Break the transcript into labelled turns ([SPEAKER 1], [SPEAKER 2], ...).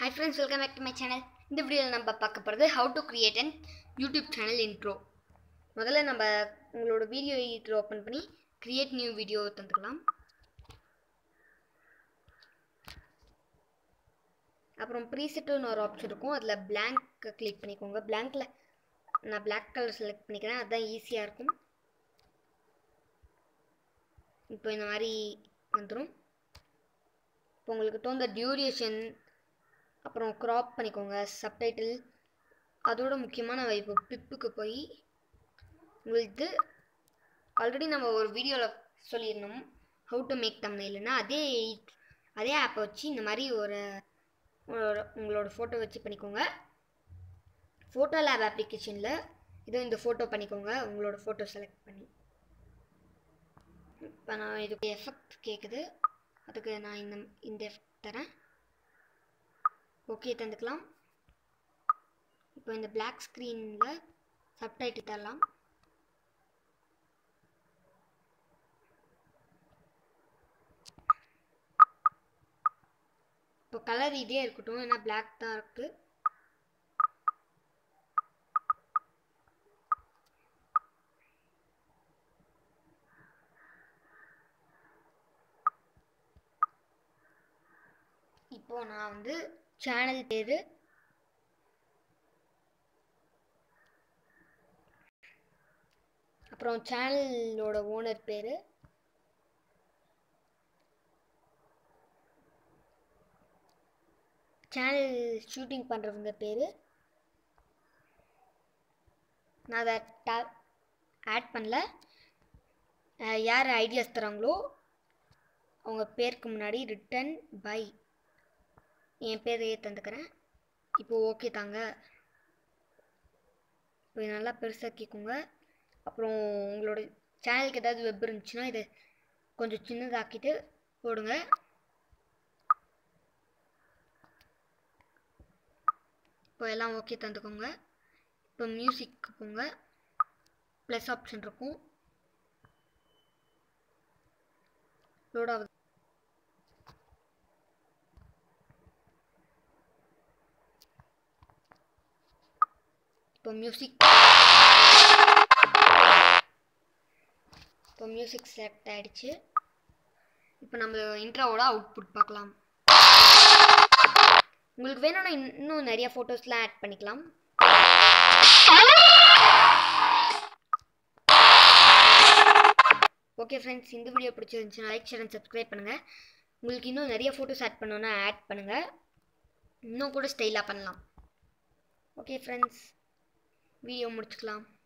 [SPEAKER 1] hi friends welcome back to my channel இந்த வீடியோவில் நம்ம பார்க்க போகிறது how to create an YouTube channel intro முதல்ல நம்ம உங்களோட வீடியோ எடிட்டர் ஓப்பன் பண்ணி கிரியேட் நியூ வீடியோ தந்துக்கலாம் அப்புறம் ப்ரீசெட்டுன்னு ஒரு ஆப்ஷன் இருக்கும் அதில் blank கிளிக் பண்ணிக்கோங்க பிளாங்க்கில் நான் Black கலர் செலக்ட் பண்ணிக்கிறேன் அதுதான் ஈஸியாக இருக்கும் இப்போ இந்த மாதிரி வந்துடும் இப்போ உங்களுக்கு தோன்ற டியூரேஷன் அப்புறம் க்ராப் பண்ணிக்கோங்க சப்டைட்டில் அதோட முக்கியமாக நம்ம இப்போ பிப்புக்கு போய் உங்களுக்கு ஆல்ரெடி நம்ம ஒரு வீடியோவில் சொல்லியிருந்தோம் ஹவு டு மேக் தம்னைல்னா அதே அதே ஆப்பை வச்சு இந்த மாதிரி ஒரு ஒரு- உங்களோட ஃபோட்டோ வச்சு பண்ணிக்கோங்க ஃபோட்டோ லேப் அப்ளிகேஷனில் இதோ இந்த ஃபோட்டோ பண்ணிக்கோங்க உங்களோட ஃபோட்டோ செலக்ட் பண்ணி இப்போ நான் இதுக்கு எஃபெக்ட் கேட்குது அதுக்கு நான் இந்த இந்த எஃபெக்ட் தரேன் ஓகே தந்துக்கலாம் இப்போ இந்த பிளாக் ஸ்க்ரீனில் சப்டைட்டில் தரலாம் இப்போ கலர் இதே இருக்கட்டும் ஏன்னா பிளாக் தான் இருக்கு இப்போ நான் வந்து சேனல் பேரு அப்புறம் சேனலோட ஓனர் பேரு சேனல் ஷூட்டிங் பண்ணுறவங்க பேர் நான் அதை டா ஆட் பண்ணல அஹ் யார் ஐடியாஸ் தராங்களோ அவங்க பேருக்கு முன்னாடி ரிட்டன் பை என் பேரையே தந்துக்கிறேன் இப்போ ஓகே தாங்க இப்போ இதை நல்லா பெருசாக்கிக்கோங்க அப்புறம் உங்களோட சேனலுக்கு ஏதாவது வெப் இருந்துச்சுன்னா இதை கொஞ்சம் சின்னதாக்கிட்டு போடுங்க இப்போ எல்லாம் ஓகே தந்துக்கோங்க இப்போ மியூசிக்கு போங்க ப்ளஸ் ஆப்ஷன் இருக்கும் லோட் ஆகுது இப்போ மியூசிக் இப்போ மியூசிக் செலக்ட் ஆயிடுச்சு இப்போ நம்ம இன்ட்ரோவோட அவுட்புட் பார்க்கலாம் உங்களுக்கு வேணும்னா இன்- இன்னும் நிறைய ஃபோட்டோஸ்லாம் ஆட் பண்ணிக்கலாம் ஓகே ஃப்ரெண்ட்ஸ் இந்த வீடியோ பிடிச்சிருந்துச்சுன்னா லைக் ஷேர் அண்ட் சப்ஸ்கிரைப் பண்ணுங்கள் உங்களுக்கு இன்னும் நிறைய ஃபோட்டோஸ் ஆட் பண்ணணுன்னா ஆட் பண்ணுங்கள் இன்னும் கூட ஸ்டைலாக பண்ணலாம் ஓகே ஃப்ரெண்ட்ஸ் வீடியோ முடிச்சுக்கலாம்